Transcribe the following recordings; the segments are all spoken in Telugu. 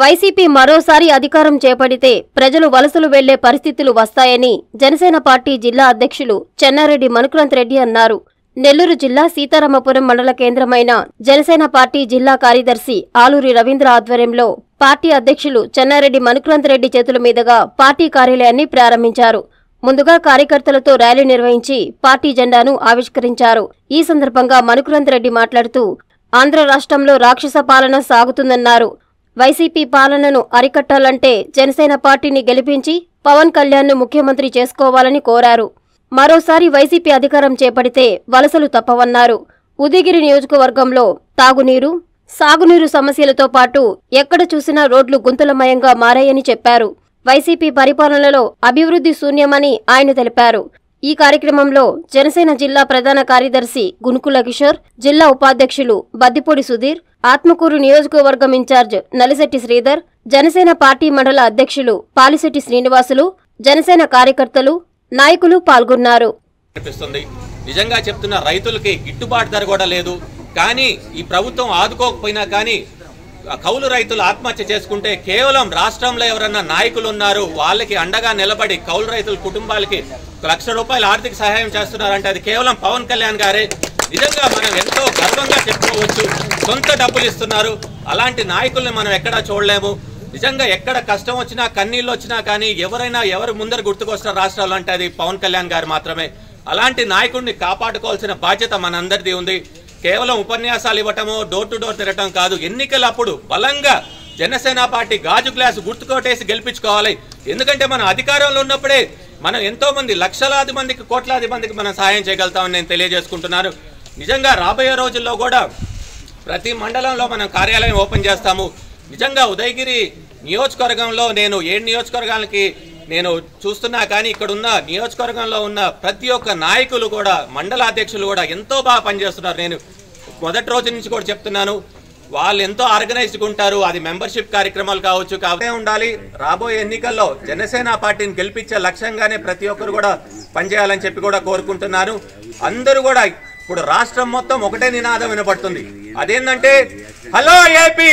వైసీపీ మరోసారి అధికారం చేపడితే ప్రజలు వలసలు వెళ్లే పరిస్థితులు వస్తాయని జనసేన పార్టీ జిల్లా అధ్యక్షులు చెన్నారెడ్డి మనుక్రంత్ రెడ్డి అన్నారు నెల్లూరు జిల్లా సీతారామపురం మండల కేంద్రమైన జనసేన పార్టీ జిల్లా కార్యదర్శి ఆలూరి రవీంద్ర ఆధ్వర్యంలో పార్టీ అధ్యక్షులు చెన్నారెడ్డి మనుక్రంత్ రెడ్డి చేతుల మీదుగా పార్టీ కార్యాలయాన్ని ప్రారంభించారు ముందుగా కార్యకర్తలతో ర్యాలీ నిర్వహించి పార్టీ జెండాను ఆవిష్కరించారు ఈ సందర్భంగా మనుకురంత్ రెడ్డి మాట్లాడుతూ ఆంధ్ర రాష్ట్రంలో రాక్షస పాలన సాగుతుందన్నారు వైసీపీ పాలనను అరికట్టాలంటే జనసేన పార్టీని గెలిపించి పవన్ కళ్యాణ్ను ముఖ్యమంత్రి చేసుకోవాలని కోరారు మరోసారి వైసీపీ అధికారం చేపడితే వలసలు తప్పవన్నారు ఉదయగిరి నియోజకవర్గంలో తాగునీరు సాగునీరు సమస్యలతో పాటు ఎక్కడ చూసినా రోడ్లు గుంతలమయంగా మారాయని చెప్పారు వైసీపీ పరిపాలనలో అభివృద్ధి శూన్యమని ఆయన తెలిపారు ఈ కార్యక్రమంలో జనసేన జిల్లా ప్రధాన కార్యదర్శి గునుకుల కిషోర్ జిల్లా ఉపాధ్యక్షులు బద్దిపూడి సుధీర్ ఆత్మకూరు నియోజకవర్గం ఇన్ఛార్జ్ నలిశెట్టి శ్రీధర్ జనసేన పార్టీ మండల అధ్యక్షులు పాలిశెట్టి శ్రీనివాసులు జనసేన కార్యకర్తలు నాయకులు పాల్గొన్నారు కనిపిస్తుంది నిజంగా చెప్తున్న రైతులకి గిట్టుబాటు ధర కూడా లేదు కానీ ఈ ప్రభుత్వం ఆదుకోకపోయినా కానీ ఆ కౌలు రైతులు ఆత్మహత్య చేసుకుంటే కేవలం రాష్ట్రంలో ఎవరన్నా నాయకులు ఉన్నారు వాళ్ళకి అండగా నిలబడి కౌలు రైతుల కుటుంబాలకి ఒక లక్ష రూపాయల ఆర్థిక సహాయం చేస్తున్నారంటే అది కేవలం పవన్ కళ్యాణ్ గారే నిజంగా మనం ఎంతో గర్వంగా చెప్పుకోవచ్చు సొంత డబ్బులు ఇస్తున్నారు అలాంటి నాయకుల్ని మనం ఎక్కడా చూడలేము నిజంగా ఎక్కడ కష్టం వచ్చినా కన్నీళ్ళు వచ్చినా కానీ ఎవరైనా ఎవరు ముందర గుర్తుకొస్తారు రాష్ట్రాలు అంటే అది పవన్ కళ్యాణ్ గారు మాత్రమే అలాంటి నాయకుడిని కాపాడుకోవాల్సిన బాధ్యత మనందరిది ఉంది కేవలం ఉపన్యాసాలు ఇవ్వటమో డోర్ టు డోర్ తిరగటం కాదు ఎన్నికలప్పుడు బలంగా జనసేన పార్టీ గాజు గ్లాసు గుర్తుకోటేసి గెలిపించుకోవాలి ఎందుకంటే మనం అధికారంలో ఉన్నప్పుడే మనం ఎంతో మంది లక్షలాది మందికి కోట్లాది మందికి మనం సహాయం చేయగలుగుతామని నేను తెలియజేసుకుంటున్నాను నిజంగా రాబోయే రోజుల్లో కూడా ప్రతి మండలంలో మనం కార్యాలయం ఓపెన్ చేస్తాము నిజంగా ఉదయగిరి నియోజకవర్గంలో నేను ఏడు నియోజకవర్గాలకి నేను చూస్తున్నా కానీ ఇక్కడ ఉన్న నియోజకవర్గంలో ఉన్న ప్రతి ఒక్క నాయకులు కూడా మండల అధ్యక్షులు కూడా ఎంతో బాగా పనిచేస్తున్నారు నేను మొదటి రోజు నుంచి కూడా చెప్తున్నాను వాళ్ళు ఎంతో ఆర్గనైజ్డ్గా ఉంటారు అది మెంబర్షిప్ కార్యక్రమాలు కావచ్చు కాబట్టి ఉండాలి రాబోయే ఎన్నికల్లో జనసేన పార్టీని గెలిపించే లక్ష్యంగానే ప్రతి ఒక్కరు కూడా పనిచేయాలని చెప్పి కూడా కోరుకుంటున్నాను అందరూ కూడా ఇప్పుడు రాష్ట్రం మొత్తం ఒకటే నినాదం వినపడుతుంది అదేంటంటే hello AP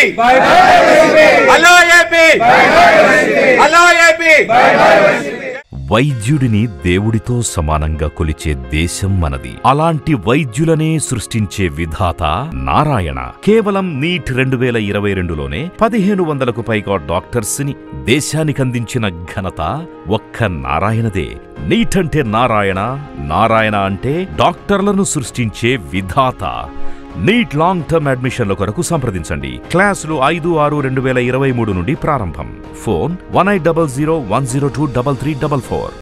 hello AP hello AP వైద్యుడిని దేవుడితో సమానంగా కొలిచే దేశం మనది అలాంటి వైద్యులనే సృష్టించే విధాత నారాయణ కేవలం నీట్ రెండు వేల ఇరవై రెండులోనే పదిహేను వందలకు పైగా డాక్టర్స్ ని దేశానికందించిన ఘనత ఒక్క నారాయణదే నీట్ అంటే నారాయణ నారాయణ అంటే డాక్టర్లను సృష్టించే విధాత నీట్ లాంగ్ టర్మ్ అడ్మిషన్ల కొరకు సంప్రదించండి క్లాసులు ఐదు ఆరు రెండు వేల ఇరవై మూడు నుండి ప్రారంభం phone one eight double zero one zero two double three double four